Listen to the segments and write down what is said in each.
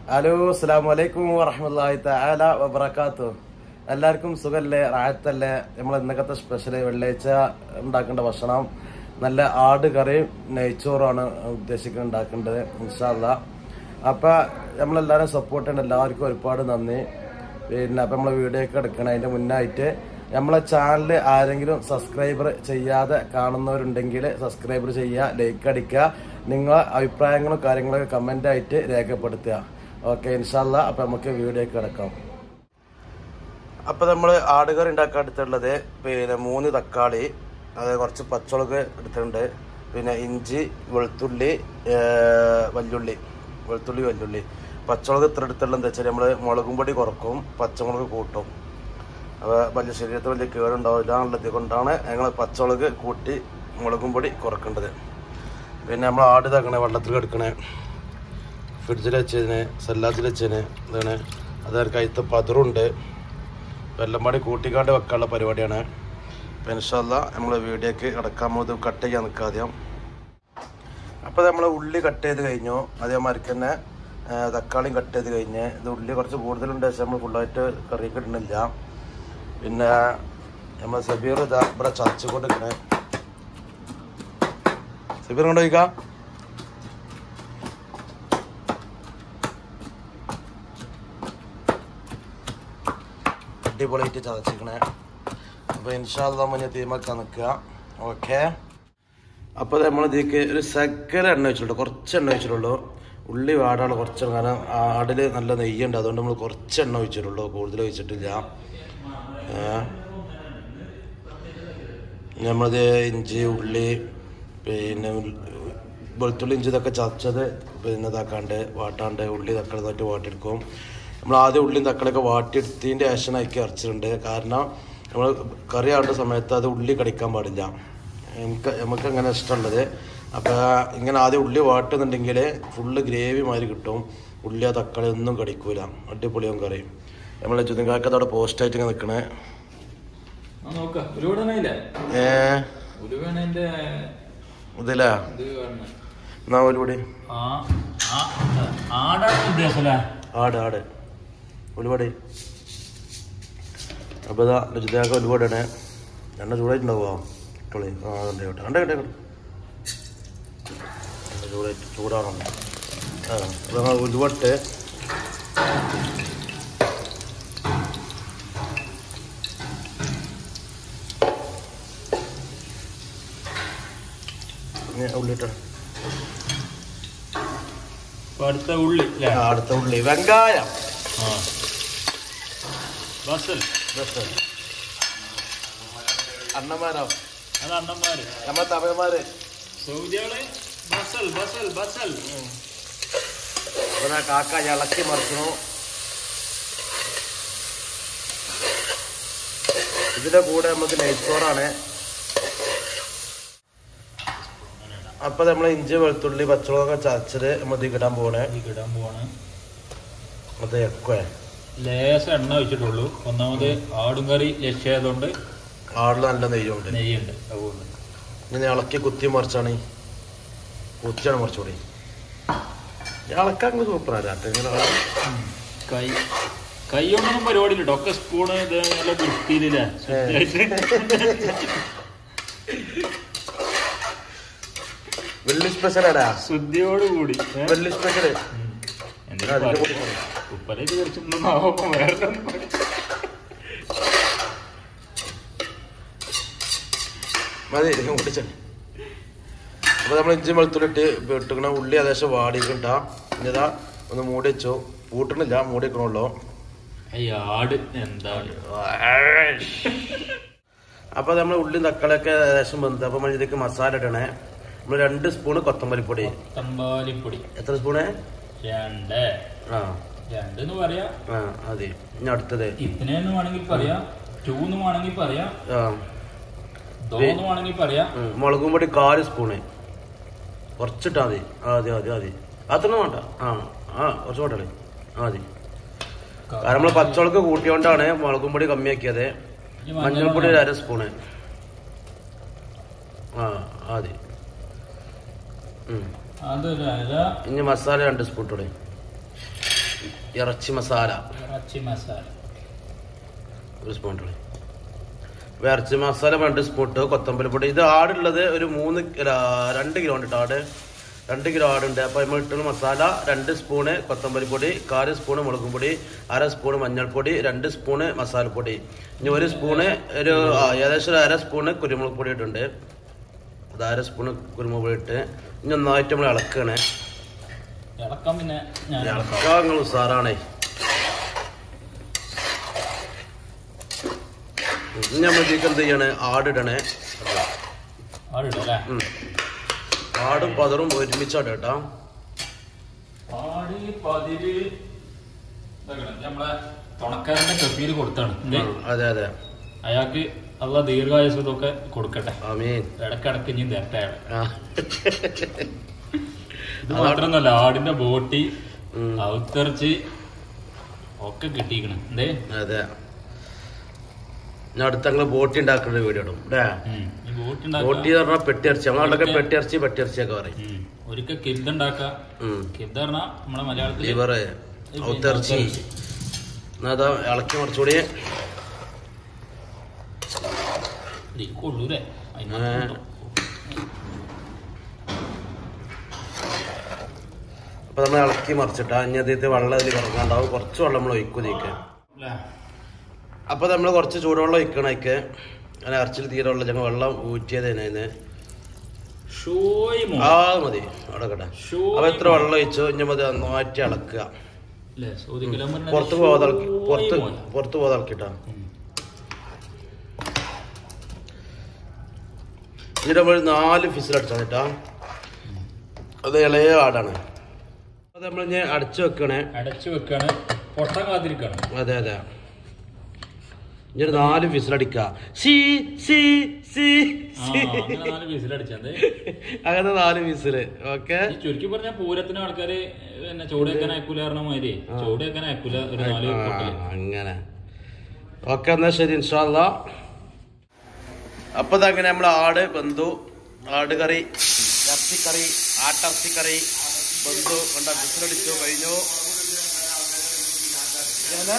Hello അസ്സാം വലൈക്കും വറഹമല്ലാഹി തആല വബറകാത്തു എല്ലാവർക്കും സുഖല്ലേ റായത്തല്ലേ നമ്മൾ ഇന്നത്തെ സ്പെഷ്യൽ വെള്ളിയാഴ്ച ഉണ്ടാക്കേണ്ട ഭക്ഷണം നല്ല ആട് കറിയും നെയ്ച്ചോറാണ് ഉദ്ദേശിക്കുന്നത് ഉണ്ടാക്കേണ്ടത് ഇൻഷാല്ല അപ്പൊ നമ്മളെല്ലാവരും സപ്പോർട്ട് ചെയ്യണം എല്ലാവർക്കും ഒരുപാട് നന്ദി പിന്നെ അപ്പൊ നമ്മളെ വീഡിയോ ഒക്കെ എടുക്കണം അതിന്റെ മുന്നായിട്ട് നമ്മളെ ചാനൽ ആരെങ്കിലും സബ്സ്ക്രൈബർ ചെയ്യാതെ കാണുന്നവരുണ്ടെങ്കിൽ സബ്സ്ക്രൈബർ ചെയ്യുക ലൈക്ക് അടിക്കുക നിങ്ങളെ അഭിപ്രായങ്ങളും കാര്യങ്ങളൊക്കെ കമന്റ് ആയിട്ട് രേഖപ്പെടുത്തുക ഓക്കെ ഇൻഷാല്ല അപ്പൊ നമുക്ക് വീഡിയോ ഒക്കെ എടുക്കാം അപ്പൊ നമ്മൾ ആടുകറി ഉണ്ടാക്കാൻ എടുത്തിട്ടുള്ളത് പിന്നെ മൂന്ന് തക്കാളി അത് കുറച്ച് പച്ചമുളക് എടുത്തിട്ടുണ്ട് പിന്നെ ഇഞ്ചി വെളുത്തുള്ളി ഏർ വല്യുള്ളി വെളുത്തുള്ളി വല്യുള്ളി പച്ചമുളക് ഇത്ര എടുത്തുള്ള എന്താ വെച്ചാൽ നമ്മൾ മുളകും പൊടി കുറക്കും പച്ചമുളക് കൂട്ടും അപ്പോൾ വലിയ ശരീരത്തിൽ വലിയ കേടുണ്ടാവില്ല എന്നുള്ളത് കൊണ്ടാണ് ഞങ്ങൾ പച്ചമുളക് കൂട്ടി മുളകും പൊടി കുറക്കേണ്ടത് പിന്നെ നമ്മൾ ആട് ഇതാക്കണേ വെള്ളത്തിൽ കിടക്കണേ ഫ്രിഡ്ജിൽ വെച്ചതിന് സല്ലാത്തിൽ വെച്ചതിന് ഇതാണ് അത് കൈത്ത പതറുണ്ട് എല്ലാം പാടി കൂട്ടിക്കാണ്ട് വെക്കാനുള്ള പരിപാടിയാണ് അപ്പം ഇൻഷല്ല നമ്മൾ വീഡിയോക്ക് കിടക്കാൻ പോകുന്നത് കട്ട് ചെയ്യാൻ നിൽക്കാദ്യം അപ്പോൾ നമ്മൾ ഉള്ളി കട്ട് ചെയ്ത് കഴിഞ്ഞു അതേമാതിരി തന്നെ ആ, തക്കാളിയും കട്ട് ചെയ്ത് കഴിഞ്ഞ് ഇത് ഉള്ളി കുറച്ച് കൂടുതലുണ്ട് പക്ഷേ നമ്മൾ ഫുള്ളായിട്ട് കറിയൊക്കെ ഇടുന്നില്ല പിന്നെ നമ്മൾ സബീർ ഇതാ ഇവിടെ ചതച്ചുകൊണ്ട് നിൽക്കണേ സബീർ കൊണ്ട് ചോദിക്കാം അടിപൊളിയായിട്ട് ചതച്ചിക്കണേ അപ്പോൾ ഇൻഷാല്ല മുന്നേ തീമാക്കാൻ നിൽക്കുക ഓക്കെ അപ്പോൾ നമ്മൾ ഇതിലേക്ക് ഒരു സക്കര എണ്ണ വെച്ചിട്ടുള്ളൂ കുറച്ച് എണ്ണ വെച്ചിട്ടുള്ളൂ ഉള്ളി വാടാണ് കുറച്ച് എണ്ണ. കാരണം ആടിൽ നല്ല നെയ്യുണ്ട് അതുകൊണ്ട് നമ്മൾ കുറച്ച് എണ്ണ ഒഴിച്ചിട്ടുള്ളൂ കൂടുതൽ ഒഴിച്ചിട്ടില്ല ഏഹ് നമ്മളത് ഇഞ്ചി ഉള്ളി പിന്നെ ഉൾ- വെളുത്തുള്ളി ഇഞ്ചി ഇതൊക്കെ ചതച്ചത് പിന്നെ ഇതാക്കാണ്ട് വാട്ടാണ്ട് ഉള്ളി തക്കാളി ഇതായിട്ട് വാട്ടിയെടുക്കും നമ്മൾ ആദ്യം ഉള്ളിയും തക്കാളിയൊക്കെ വാട്ടിയെടുത്തതിൻ്റെ ശേഷം അതിലേക്ക് ഇറച്ചിട്ടുണ്ട് കാരണം നമ്മൾ കറി ആവേണ്ട സമയത്ത് അത് ഉള്ളി കടിക്കാൻ പാടില്ല എനിക്ക് നമുക്ക് അങ്ങനെ ഇഷ്ടമുള്ളത് അപ്പോൾ ഇങ്ങനെ ആദ്യം ഉള്ളി വാട്ടുന്നുണ്ടെങ്കിൽ ഫുള്ള് ഗ്രേവി മാതിരി കിട്ടും ഉള്ളി ആ തക്കാളി ഒന്നും കടിക്കൂല അടിപൊളിയാവും കറി നമ്മളെ ചുതിങ്കാക്കത്ത് അവിടെ പോസ്റ്റായിട്ട് ഇങ്ങനെ നിൽക്കണേ ആ നോക്ക ഒരുപാട് ഇല്ലേ ഏ ഉലുവേണന്റെ ഇതിലാ ഇത് കാണുന്നെ. എന്നാ ഒരുപടി ആ ആ ആടാണ് ഉദ്ദേശമല്ലേ ആട് ആട് ഒരുപാട് അപ്പോൾ ഇതാ രുചിതാക്ക ഒരുപാടാണ് എണ്ണ ചൂടായിട്ടുണ്ടാവുമോ കളി ആ ഉണ്ട് കേട്ടോ ഉണ്ട് കേട്ടോ എണ്ണ ചൂടായിട്ട് ചൂടാകണം ആ അപ്പോൾ ഞങ്ങൾ ഉലുവട്ട് ഇനി ഉള്ളിട്ട് ഇപ്പൊ അടുത്ത ഉള്ളി അല്ലേ ആ, അടുത്ത ഉള്ളി വെങ്കായം ആ ബസൽ ബസ് അണ്ണന്മാരോ അത് അണ്ണന്മാര് നമ്മളെ തമിഴന്മാര് സൗദികള് ബസൽ ബസൽ ബസൽ ഇവിടെ കാക്ക ഇളക്കി മറിക്കണു ഇതിന്റെ കൂടെ നമുക്ക് നെയ്ച്ചോറാണ് അപ്പൊ നമ്മൾ ഇഞ്ചി വെളുത്തുള്ളി പച്ചമുളകൊക്കെ ചതച്ചത് നമ്മൾ ഇതിൽ ഇടാൻ പോണേ ഈ കിടാൻ പോവാണ് അത് എക്കോ ലേശം എണ്ണ വെച്ചിട്ടുള്ളൂ ഒന്നാമത് ആടും കറി ലക്ഷ്യമായതുകൊണ്ട് ആടിൽ നല്ല നെയ്യുണ്ട് നെയ്യുണ്ട് അതുകൊണ്ട് ഇങ്ങനെ ഇളക്കി കുത്തി മറിച്ചാണ് കുത്തിയാണ് മറിച്ചുകൂടി ഇളക്കാൻ സൂപ്പറാണ് ഇങ്ങനെ കൈ കൈ കൊണ്ടൊന്നും പരിപാടി ഇല്ല ഒക്കെ സ്പൂണ് ഇത് നല്ല വൃത്തിയിലില്ലേ വെള്ളി സ്പെഷ്യലാടാ ശുദ്ധിയോട് കൂടി വെള്ളി സ്പെഷ്യല് ഉപ്പലേക്ക് കുറച്ചൊന്നും വേറെ മതി കുടിച്ച അപ്പൊ നമ്മൾ ഇഞ്ചി വെളുത്തുള്ളിട്ട് ഇട്ടുക്കണ ഉള്ളി ഏകദേശം വാടിക്കണ്ട ഇനിതാ ഒന്ന് മൂടി വെച്ചോ പൂട്ടണില്ല മൂടി വെക്കണുള്ളൂ ആട് എന്താണ് അപ്പൊ നമ്മൾ ഉള്ളിയും തക്കാളിയൊക്കെ ഏകദേശം വെന്ത് അപ്പൊ നമ്മൾ ഇതിലേക്ക് മസാല ഇടണേ നമ്മൾ രണ്ട് സ്പൂണ് കൊത്തമല്ലിപ്പൊടി തമ്പാലിപ്പൊടി എത്ര സ്പൂണ് രണ്ട് ആ രണ്ട് എന്ന് പറയാ ആ അതെ ഇനി അടുത്തത് ഇത്തിനെന്ന് വേണമെങ്കിൽ പറയാ ടൂ എന്ന് വേണമെങ്കിൽ പറയാ ആ ദോന്ന് വേണമെങ്കിൽ പറയാ ഉം, മുളകും പൊടി കാല് സ്പൂണ് കുറച്ചിട്ടാ മതി ആ മതി മതി മതി അത്രയൊന്നും വേണ്ട ആ ആ കുറച്ച് വേണ്ടല്ലേ ആ മതി കാരണം നമ്മൾ പച്ചമുളക് കൂട്ടിയോണ്ടാണ് മുളകും പൊടി കമ്മിയാക്കിയത് ഇനി മഞ്ഞൾപ്പൊടി ഒരു അര സ്പൂണ് ആ ആ മതി ഉം. അതല്ല അല്ല ഇനി മസാല രണ്ട് സ്പൂൺ ഇട്ടോളെ ഇറച്ചി മസാല ഇറച്ചി മസാല ഒരു സ്പൂൺ ഇട്ടോളി. അപ്പൊ ഇറച്ചി മസാല രണ്ട് സ്പൂൺ ഇട്ടു കൊത്തമ്പലി പൊടി ഇത് ആടുള്ളത് ഒരു മൂന്ന് അല്ല, രണ്ട് കിലോ ഉണ്ട് കേട്ടോ ആട് രണ്ട് കിലോ ആടുണ്ട് അപ്പോൾ നമ്മൾ ഇട്ടുള്ള മസാല രണ്ട് സ്പൂണ് കൊത്തമ്പലി പൊടി കാല് സ്പൂണ് മുളകും പൊടി അര സ്പൂണ് മഞ്ഞൾപ്പൊടി രണ്ട് സ്പൂണ് മസാലപ്പൊടി ഇനി ഒരു സ്പൂണ് ഒരു ആ, ഏകദേശം ഒരു അര സ്പൂണ് കുരുമുളക് പൊടി ഇട്ടുണ്ട് അത് അര സ്പൂണ് കുരുമുളക് പൊടി ഇട്ട് ഇനി ഒന്നായിട്ട് നമ്മൾ ഇളക്കണേ ഇളക്കാൻ പിന്നെ ഞാൻ ഇളക്കാൻ നിങ്ങൾ ഉസാറാണേ ഇനി നമ്മൾക്ക് എന്ത് ചെയ്യണേ ആടിടണേ ആടിടും അല്ലേ ഉം. ആടും പതറും ഒരുമിച്ചാണ് കേട്ടോ ആട് പതിര് ഇതാക്കണം. നമ്മളെ തുണക്കാരന്റെ കഫീൽ കൊടുത്താണ് എന്തേ ഉം, അതെ അതെ അയാൾക്ക് അള്ള ദീർഘായുസം ഇതൊക്കെ കൊടുക്കട്ടെ ആമീൻ ഇടക്കിടക്ക് ഇനി തരട്ടെ അയാൾ ആ. ഇത് മാത്രമൊന്നുമല്ല ആടിന്റെ ബോട്ടി ഉം, ഔത്തിറച്ചി ഒക്കെ കിട്ടിയിരിക്കണം എന്തേ അതെ ഞാൻ അടുത്ത ഞങ്ങള് ബോട്ടി ഉണ്ടാക്കുന്ന വീഡിയോ ഇടും അല്ലേ ഉം. ഈ ബോട്ടി ബോട്ടി എന്ന് പറഞ്ഞാൽ പെട്ടിയിറച്ചി ഞങ്ങളവിടെയൊക്കെ പെട്ടിയിറച്ചി പെട്ടിയിറച്ചിയൊക്കെ പറയും ഒരിക്കൽ കിബ്ദ ഉണ്ടാക്ക ഉം. കിബ്ദ പറഞ്ഞാ നമ്മളെ മലയാളത്തിൽ ലിവറ് ഔത്തിറച്ചി എന്നാ അതാ ഇളക്കി മറിച്ചുകൂടി കൊള്ളൂരേ ഏ. അപ്പൊ നമ്മൾ ഇളക്കി മറിച്ചിട്ടാ ഇനി അതിൽ വെള്ളം അതിൽ കിടക്കാണ്ടാവും കുറച്ച് വെള്ളം നമ്മൾ ഒഴിക്കും ഇതിക്ക് അപ്പൊ നമ്മൾ കുറച്ച് ചൂടുവെള്ളം ഒഴിക്കണം അതിക്ക് അങ്ങനെ ഇറച്ചിൽ തീരെ വെള്ളം ഞങ്ങൾ വെള്ളം ഊറ്റിയത് അതിന് ഷോയ് മോ ആ മതി അവിടെ കേട്ടെ ഷോയ് അപ്പൊ എത്ര വെള്ളം ഒഴിച്ചു ഇനി മതി നന്നായിട്ട് ഇളക്കുക അല്ലേ സൗദി കലാം പറഞ്ഞാൽ പുറത്ത് പോകാതെ ഇളക്കി പുറത്ത് ഷോയ് മോന. പുറത്ത് പോകാതെ ഇളക്കിട്ടാ ഉം. എന്നിട്ട് നമ്മൾ നാല് ഫിസിൽ അടിച്ചാൽ കേട്ടാ അത് ഇളയ ആടാണ് അത് നമ്മൾ ഇനി അടച്ചു വെക്കണേ അടച്ചു വെക്കാണ് പൊട്ട കാത്തിരിക്കാണ് അതെ അതെ ഇനി ഒരു നാല് ഫിസിലടിക്ക സി സി സി ആ സി അങ്ങനെ നാല് പീസിലടിച്ചത് അങ്ങനെ നാല് ഫിസില് ഓക്കെ ഈ ചുരുക്കി പറഞ്ഞ പൂരത്തിന് ആൾക്കാര് പിന്നെ ചോട് വെക്കാൻ അയക്കൂല പറഞ്ഞ മാതിരി ചോട് വെക്കാൻ അയക്കൂല ഒരു നാല് പൊട്ടല് അങ്ങനെ ഓക്കെ എന്നാ ശരി ഇൻഷാല്ല അപ്പൊ അങ്ങനെ നമ്മൾ ആട് ബന്ധു ആട് കറി ഇറച്ചിക്കറി ആട്ടിറച്ചിക്കറി ബന്ധു കണ്ട വിസിലടിച്ചു കഴിഞ്ഞു ഏതാ?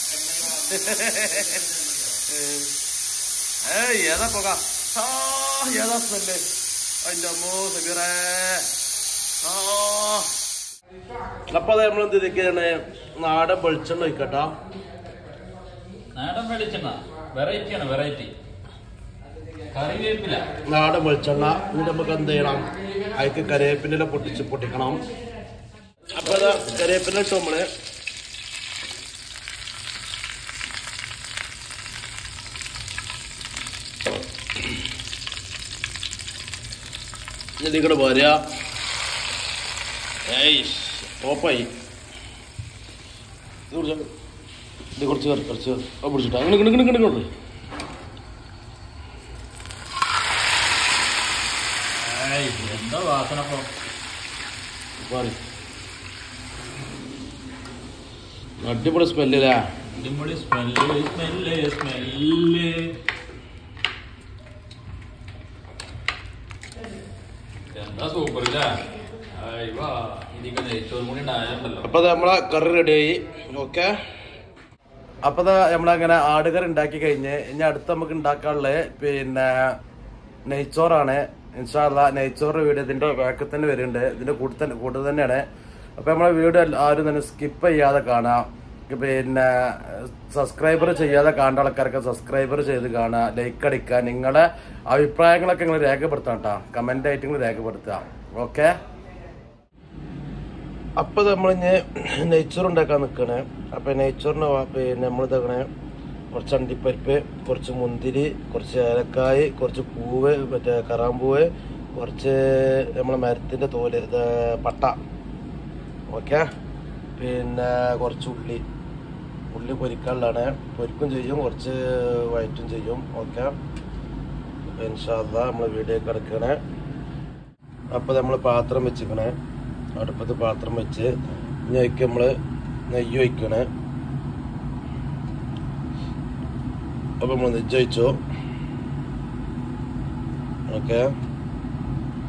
ഏയ് ഏതാ പോക ആ ഏതാ സ്മെല്ല് അതിന്റെ അമ്മോ സമീറേ ആ അപ്പൊ അത് നമ്മൾ എന്ത് ഇതൊക്കെയാണ് നാടൻ വെളിച്ചെണ്ണ ഒഴിക്കട്ടോ നാടൻ വെളിച്ചെണ്ണ വെറൈറ്റി ആണ് വെറൈറ്റി കറിവേപ്പില നാടൻ വെളിച്ചെണ്ണ എന്നിട്ട് നമുക്ക് എന്ത് ചെയ്യണം അതിക്ക് കറിവേപ്പിൻ്റെ പൊട്ടിച്ച് പൊട്ടിക്കണം അപ്പൊ അത് കറിവേപ്പില ഇട്ട് നമ്മള് ഇതിങ്ങോട്ട് പോരാ ഏയ് ടോപ്പായി ഇത് കുടിച്ചോ. ഇത് കുറച്ച് കറി കുറച്ച് അത് പിടിച്ചിട്ടാ അങ്ങനെ ഇങ്ങോട്ട് ഇങ്ങോട്ട് ഇങ്ങോട്ട് ഏയ്, എന്താ വാസന ഇപ്പൊ മാറി അടിപൊളി സ്മെല്ലേ അടിപൊളി സ്മെല്ല് സ്മെല്ല് സ്മെല്ല് എന്താ സൂപ്പർ ഇല്ല ഇതിക്ക് നെയ്ച്ചോറും കൂടി ഉണ്ടായാലുണ്ടല്ലോ അപ്പൊ അത് നമ്മളെ കറി റെഡിയായി ഓക്കെ അപ്പൊ നമ്മളങ്ങനെ ആടുകറി ഉണ്ടാക്കി കഴിഞ്ഞ് ഇനി അടുത്ത് നമുക്ക് ഉണ്ടാക്കാനുള്ളത് പിന്നെ നെയ്ച്ചോറാണ് ഇൻഷാല്ല നെയ്ച്ചോറ് വീഡിയോ ഇതിന്റെ ബാക്കിൽ തന്നെ വരുന്നുണ്ട് ഇതിന്റെ കൂട്ടത്തിൽ തന്നെ കൂട്ടത്തിൽ തന്നെയാണ് അപ്പൊ നമ്മളെ വീഡിയോ ആരും തന്നെ സ്കിപ്പ് ചെയ്യാതെ കാണാം പിന്നെ സബ്സ്ക്രൈബർ ചെയ്യാതെ കാണേണ്ട ആൾക്കാരൊക്കെ സബ്സ്ക്രൈബർ ചെയ്ത് കാണുക ലൈക്ക് അടിക്കുക നിങ്ങളുടെ അഭിപ്രായങ്ങളൊക്കെ നിങ്ങൾ രേഖപ്പെടുത്താം കേട്ടോ കമന്റ് ആയിട്ട് നിങ്ങൾ രേഖപ്പെടുത്തുക ഓക്കെ അപ്പൊ നമ്മൾ ഇനി നെയ്ച്ചോറ് ഉണ്ടാക്കാൻ നിൽക്കണേ അപ്പൊ നെയ്ച്ചോറിന് വാ- പിന്നെ നമ്മൾ ഇതാക്കണേ കുറച്ച് അണ്ടിപ്പരിപ്പ് കുറച്ച് മുന്തിരി കുറച്ച് ഏലക്കായ് കുറച്ച് പൂവ് മറ്റേ കറാമ്പൂവ് കുറച്ച് നമ്മളെ മരത്തിന്റെ തോല് ഇത് പട്ട ഓക്കെ പിന്നെ കുറച്ച് ഉള്ളി ഉള്ളി പൊരിക്കാനുള്ളതാണ് പൊരിക്കും ചെയ്യും കുറച്ച് വയറ്റും ചെയ്യും ഓക്കെ ഇൻഷാല്ല നമ്മൾ വീഡിയോ കിടക്കണേ അപ്പോൾ നമ്മൾ പാത്രം വെച്ചിക്കണേ അടുപ്പത്ത് പാത്രം വെച്ച് ഇനി അതിക്ക് നമ്മൾ നെയ്യ് ഒഴിക്കണേ അപ്പോൾ നമ്മൾ നെജ്ജ് ഒഴിച്ചു ഓക്കെ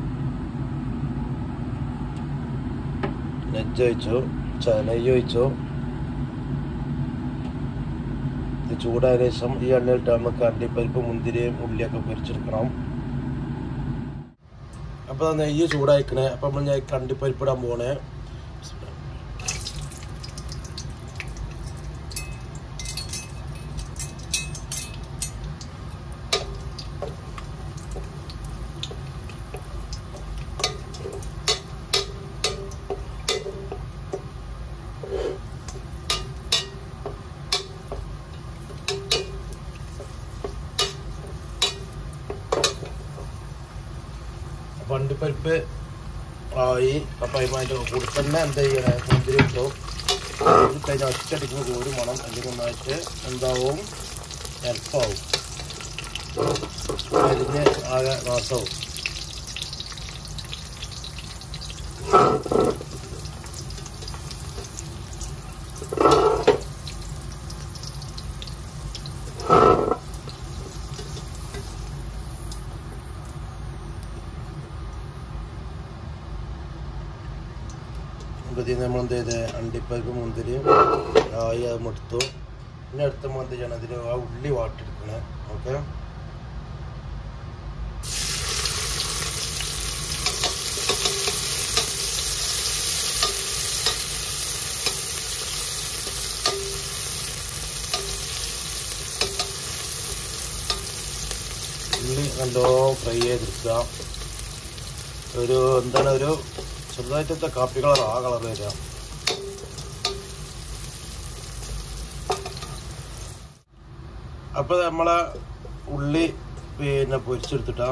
നെജ്ജ് ഒഴിച്ചു ച- നെയ്യ് ഒഴിച്ചു ഇത് ചൂടായ ശേഷം ഈ എണ്ണയിലിട്ട് നമുക്ക് അണ്ടിപ്പരിപ്പ് മുന്തിരിയും ഉള്ളിയൊക്കെ പൊരിച്ചെടുക്കണം അപ്പോൾ നെയ്യ് ചൂടായിക്കണേ അപ്പം നമ്മൾ ഞാൻ അണ്ടിപ്പരിപ്പ് ഇടാൻ പോണേ അപ്പം അണ്ടിപ്പരിപ്പ് ആയി അപ്പം അതിൻ്റെ കൂടെ തന്നെ എന്താ ചെയ്യണേ മുന്തിരി ഇട്ടു ഇത് കഴിഞ്ഞാൽ ഒറ്റയടിക്ക് കോരി മണം അല്ലെങ്കിൽ നന്നായിട്ട് എന്താവും ഹെൽപ്പാവും അരിഞ്ഞ് ആകെ നാശവും അപ്പോഴത്തേക്ക് നമ്മൾ എന്ത് ചെയ്ത് അണ്ടിപ്പരിപ്പ് മുന്തിരിയും ആയി അത് മുടുത്തു പിന്നെ അടുത്ത നമ്മൾ എന്ത് ചെയ്യണം അതിൽ ആ ഉള്ളി വാട്ടിയെടുക്കണേ ഓക്കെ ഉള്ളി നല്ലോ ഫ്രൈ ചെയ്തെടുക്കുക ഒരു എന്താണ് ഒരു ചെറുതായിട്ടത്തെ കാപ്പി കളർ ആ കളർ വരിക അപ്പൊ നമ്മളെ ഉള്ളി പിന്നെ പൊരിച്ചെടുത്തിട്ടാ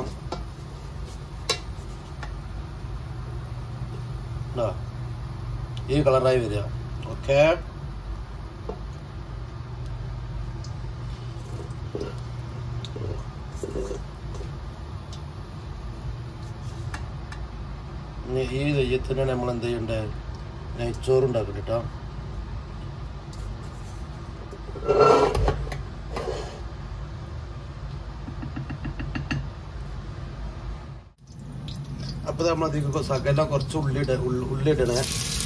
ണ്ടാ. ഈ കളറായി വരിക ഓക്കെ ഇനി ഈ തെയ്യത്തിന് നമ്മൾ എന്ത് ചെയ്യണ്ടേ നെയ്ച്ചോറ് ഉണ്ടാക്കണം കേട്ടോ അപ്പൊ നമ്മൾ അതിലേക്ക് സകലം കുറച്ച് ഉള്ളി ഇട ഉള്ളി ഉള്ളി ഇടണേ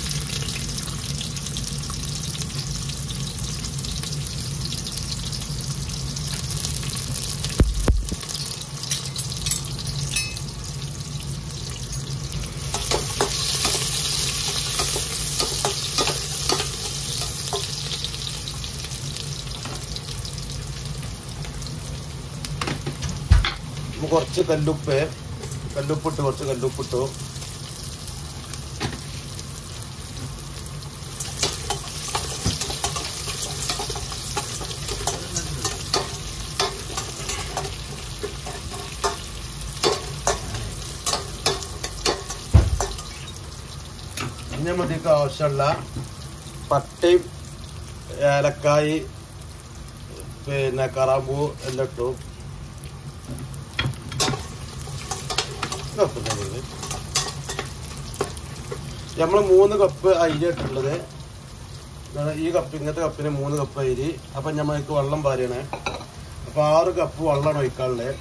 നമുക്ക് കുറച്ച് കല്ലുപ്പ് കല്ലുപ്പിട്ട് കുറച്ച് കല്ലുപ്പിട്ടു ഇനി മതിക്ക് ആവശ്യമുള്ള പട്ടയും ഏലക്കായി പിന്നെ കറാമ്പൂ എല്ലാം ഇട്ടു നമ്മൾ മൂന്ന് കപ്പ് അരി ഇട്ടുള്ളത് ഇതാണ് ഈ കപ്പ് ഇങ്ങനത്തെ കപ്പിന് മൂന്ന് കപ്പ് അരി അപ്പം നമ്മൾക്ക് വെള്ളം പാരണേ അപ്പൊ ആറ് കപ്പ് വെള്ളമാണ് ഒഴിക്കാനുള്ളത്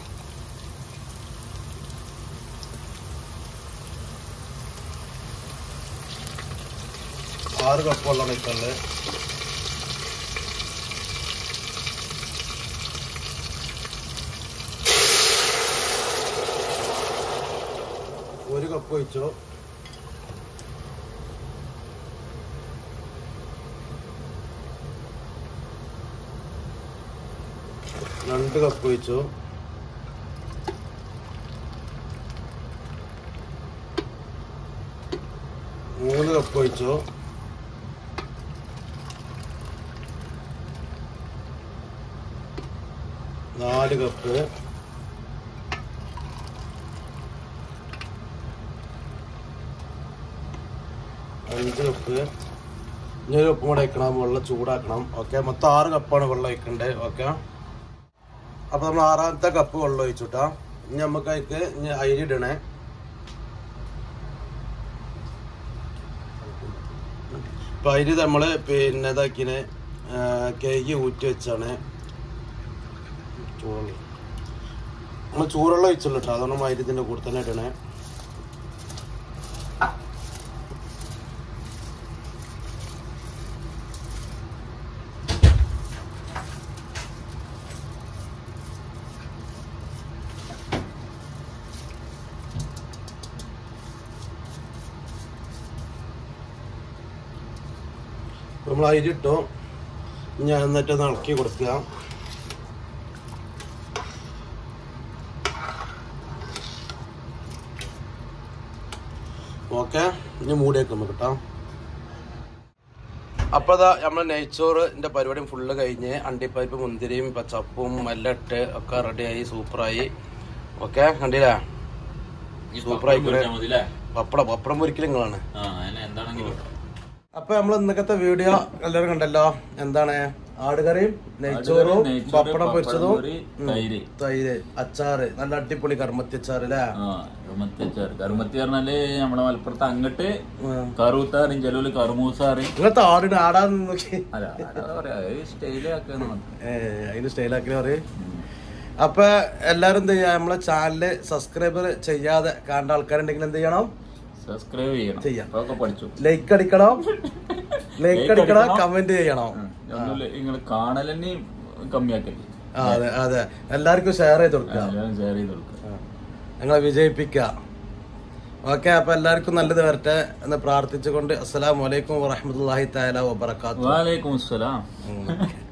ആറ് കപ്പ് വെള്ളം ഒഴിക്കാനുള്ളത് ഒരു കപ്പ് ഒഴിച്ചോ രണ്ട് കപ്പ് ഒഴിച്ചു മൂന്ന് കപ്പ് ഒഴിച്ചു നാല് കപ്പ് അഞ്ച് കപ്പ് ഇനി ഒരു ഉപ്പും കൂടെ വയ്ക്കണം വെള്ളം ചൂടാക്കണം ഓക്കെ മൊത്തം ആറ് കപ്പാണ് വെള്ളം ഒഴിക്കണ്ടേ ഓക്കെ അപ്പൊ നമ്മൾ ആറാമത്തെ കപ്പ് വെള്ളം ഒഴിച്ചുട്ടാ ഇനി നമുക്ക് അതിക്ക് ഇനി അരി ഇടണേ ഇപ്പൊ അരി നമ്മള് പിന്നെ ഇതാക്കിന് കേക്ക് ഊറ്റി വെച്ചാണ് ചൂടുള്ള നമ്മൾ ചൂടുള്ള ഒഴിച്ചുള്ളൂ കേട്ടോ അതുകൊണ്ട് അരി ഇതിന്റെ കൂടെ തന്നെ ഇടണേ നമ്മൾ അരി ഇട്ടു ഞാൻ എന്നിട്ട് ഒന്ന് ഇളക്കി കൊടുക്കുക ഓക്കെ ഇനി മൂടി വെക്കും നമുക്ക് കേട്ടോ അപ്പോൾ അതാ നമ്മൾ നെയ്ച്ചോറിൻ്റെ പരിപാടിയും ഫുള്ള് കഴിഞ്ഞ് അണ്ടിപ്പരിപ്പ് മുന്തിരിയും പച്ചപ്പും എല്ലാം ഇട്ട് ഒക്കെ റെഡിയായി സൂപ്പറായി ഓക്കെ കണ്ടില്ലേ ഈ സൂപ്പറായി പപ്പടം പൊരിച്ചാ മതി ല്ലേ? പപ്പടം പപ്പടം പൊരിക്കലും നിങ്ങളാണ് ആ അതിന് എന്താണെങ്കിലും അപ്പൊ നമ്മൾ ഇന്നത്തെ വീഡിയോ എല്ലാവരും കണ്ടല്ലോ എന്താണ് ആടുകറിയും നെയ്ച്ചോറും നെയ്ച്ചോറ്, പപ്പടം പൊരിച്ചതും പൊരി, തൈര് തൈര് അച്ചാറ് നല്ല അടിപൊളി കർമ്മത്തി അച്ചാറ് അല്ലേ ആ കറുമത്തി അച്ചാർ കറുമത്തി പറഞ്ഞാല് നമ്മളെ മലപ്പുറത്ത് അങ്ങട്ട് ഉം. കറൂത്ത അറിയും ചെലവില് കറുമൂസ അറിയും ഇങ്ങനത്തെ ആടിന് ആടാന്ന് നോക്കി അല്ല അതാ പറയാ സ്റ്റൈലാക്കാന്ന് ഏ, അതിന് സ്റ്റൈലാക്കി പറയും അപ്പൊ എല്ലാരും എന്ത് ചെയ്യാ നമ്മളെ ചാനല് സബ്സ്ക്രൈബർ ചെയ്യാതെ കാണേണ്ട ആൾക്കാരുണ്ടെങ്കിൽ എന്ത് ചെയ്യണം സബ്സ്ക്രൈബ് ചെയ്യണം ചെയ്യാം. അതൊക്കെ പഠിച്ചു ലൈക്ക് അടിക്കണം ലൈക്ക് അടിക്കണം കമന്റ് ചെയ്യണം ഒന്നുമില്ല നിങ്ങൾ കാണലെന്നെ കമ്മിയാക്കല്ലേ ആ, അതെ അതെ എല്ലാവർക്കും ഷെയർ ചെയ്ത് കൊടുക്കുക എല്ലാവരും ഷെയർ ചെയ്ത് കൊടുക്കുക ഞങ്ങളെ വിജയിപ്പിക്കുക ഓക്കെ അപ്പൊ എല്ലാവർക്കും നല്ലത് വരട്ടെ എന്ന് പ്രാർത്ഥിച്ചുകൊണ്ട് അസ്സലാമു അലൈക്കും വറഹമത്തല്ലാഹി തആല വബറകാതുഹു വാലൈക്കും അസ്സലാം ഉം.